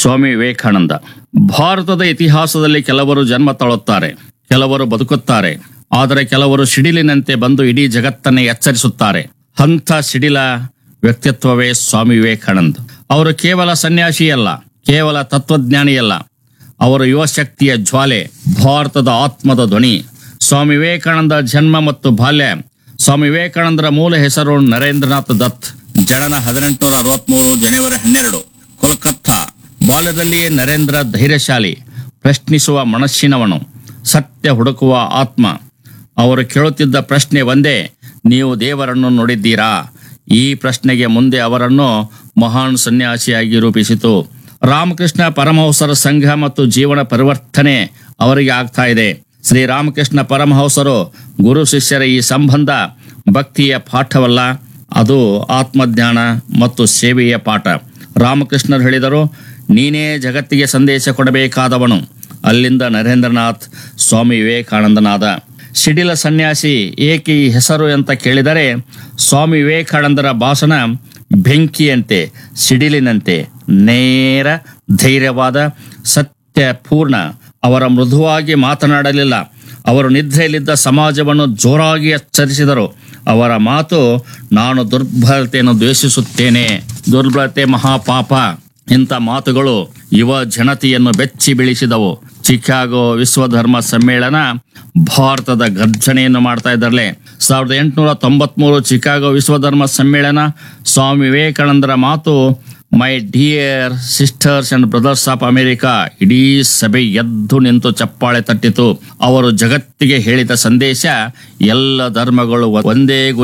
ಸ್ವಾಮಿ ವಿವೇಕಾನಂದ ಭಾರತದ ಇತಿಹಾಸದಲ್ಲಿ ಕೆಲವರು ಜನ್ಮ ತಾಳುತ್ತಾರೆ ಕೆಲವರು ಬದುಕುತ್ತಾರೆ ಆದರೆ ಕೆಲವರು ಸಿಡಿಲಿನಂತೆ ಬಂದು ಇಡೀ ಜಗತ್ತನ್ನೇ ಎಚ್ಚರಿಸುತ್ತಾರೆ ಅಂಥ ಸಿಡಿಲ ವ್ಯಕ್ತಿತ್ವವೇ ಸ್ವಾಮಿ ವಿವೇಕಾನಂದ್ ಅವರು ಕೇವಲ ಸನ್ಯಾಸಿಯಲ್ಲ ಕೇವಲ ತತ್ವಜ್ಞಾನಿಯಲ್ಲ ಅವರು ಯುವಶಕ್ತಿಯ ಜ್ವಾಲೆ ಭಾರತದ ಆತ್ಮದ ಧ್ವನಿ ಸ್ವಾಮಿ ವಿವೇಕಾನಂದ ಜನ್ಮ ಮತ್ತು ಬಾಲ್ಯ ಸ್ವಾಮಿ ವಿವೇಕಾನಂದರ ಮೂಲ ಹೆಸರು ನರೇಂದ್ರನಾಥ್ ದತ್ ಜನನ ಹದಿನೆಂಟುನೂರ ಅರವತ್ಮೂರು ಜನವರಿ ಹನ್ನೆರಡು ಕೋಲ್ಕತ್ತಾ ಬಾಲ್ಯದಲ್ಲಿಯೇ ನರೇಂದ್ರ ಧೈರ್ಯಶಾಲಿ ಪ್ರಶ್ನಿಸುವ ಮನಸ್ಸಿನವನು ಸತ್ಯ ಹುಡುಕುವ ಆತ್ಮ ಅವರು ಕೇಳುತ್ತಿದ್ದ ಪ್ರಶ್ನೆ ಒಂದೇ ನೀವು ದೇವರನ್ನು ನೋಡಿದ್ದೀರಾ ಈ ಪ್ರಶ್ನೆಗೆ ಮುಂದೆ ಅವರನ್ನು ಮಹಾನ್ ಸನ್ಯಾಸಿಯಾಗಿ ರೂಪಿಸಿತು ರಾಮಕೃಷ್ಣ ಪರಮಹಂಸರ ಸಂಘ ಮತ್ತು ಜೀವನ ಪರಿವರ್ತನೆ ಅವರಿಗೆ ಆಗ್ತಾ ಇದೆ ಶ್ರೀ ರಾಮಕೃಷ್ಣ ಪರಮಹಂಸರು ಗುರು ಶಿಷ್ಯರ ಈ ಸಂಬಂಧ ಭಕ್ತಿಯ ಪಾಠವಲ್ಲ ಅದು ಆತ್ಮಜ್ಞಾನ ಮತ್ತು ಸೇವೆಯ ಪಾಠ ರಾಮಕೃಷ್ಣರು ಹೇಳಿದರು ನೀನೇ ಜಗತ್ತಿಗೆ ಸಂದೇಶ ಕೊಡಬೇಕಾದವನು ಅಲ್ಲಿಂದ ನರೇಂದ್ರನಾಥ್ ಸ್ವಾಮಿ ವಿವೇಕಾನಂದನಾದ ಸಿಡಿಲ ಸನ್ಯಾಸಿ ಏಕೆ ಈ ಹೆಸರು ಅಂತ ಕೇಳಿದರೆ ಸ್ವಾಮಿ ವಿವೇಕಾನಂದರ ಭಾಷಣ ಬೆಂಕಿಯಂತೆ ಸಿಡಿಲಿನಂತೆ ನೇರ ಧೈರ್ಯವಾದ ಸತ್ಯಪೂರ್ಣ ಅವರ ಮೃದುವಾಗಿ ಮಾತನಾಡಲಿಲ್ಲ ಅವರು ನಿದ್ರೆಯಲ್ಲಿದ್ದ ಸಮಾಜವನ್ನು ಜೋರಾಗಿ ಎಚ್ಚರಿಸಿದರು ಅವರ ಮಾತು ನಾನು ದುರ್ಬಲತೆಯನ್ನು ದ್ವೇಷಿಸುತ್ತೇನೆ ದುರ್ಬಲತೆ ಮಹಾಪಾಪ ಇಂಥ ಮಾತುಗಳು ಯುವ ಜನತೆಯನ್ನು ಬೆಚ್ಚಿ ಬೀಳಿಸಿದವು ಚಿಕಾಗೋ ವಿಶ್ವ ಧರ್ಮ ಸಮ್ಮೇಳನ ಭಾರತದ ಗರ್ಜನೆಯನ್ನು ಮಾಡ್ತಾ ಇದ್ದಾರಲೆ ಸಾವಿರದ ಎಂಟುನೂರ ತೊಂಬತ್ಮೂರು ಚಿಕಾಗೋ ವಿಶ್ವ ಧರ್ಮ ಸಮ್ಮೇಳನ ಸ್ವಾಮಿ ವಿವೇಕಾನಂದರ ಮಾತು my dear sisters and brothers of America ಇಡೀ ಸಭೆ ಎದ್ದು ನಿಂತು ಚಪ್ಪಾಳೆ ತಟ್ಟಿತು ಅವರು ಜಗತ್ತಿಗೆ ಹೇಳಿದ ಸಂದೇಶ ಎಲ್ಲ ಧರ್ಮಗಳು ಒಂದೇ ಗುರಿ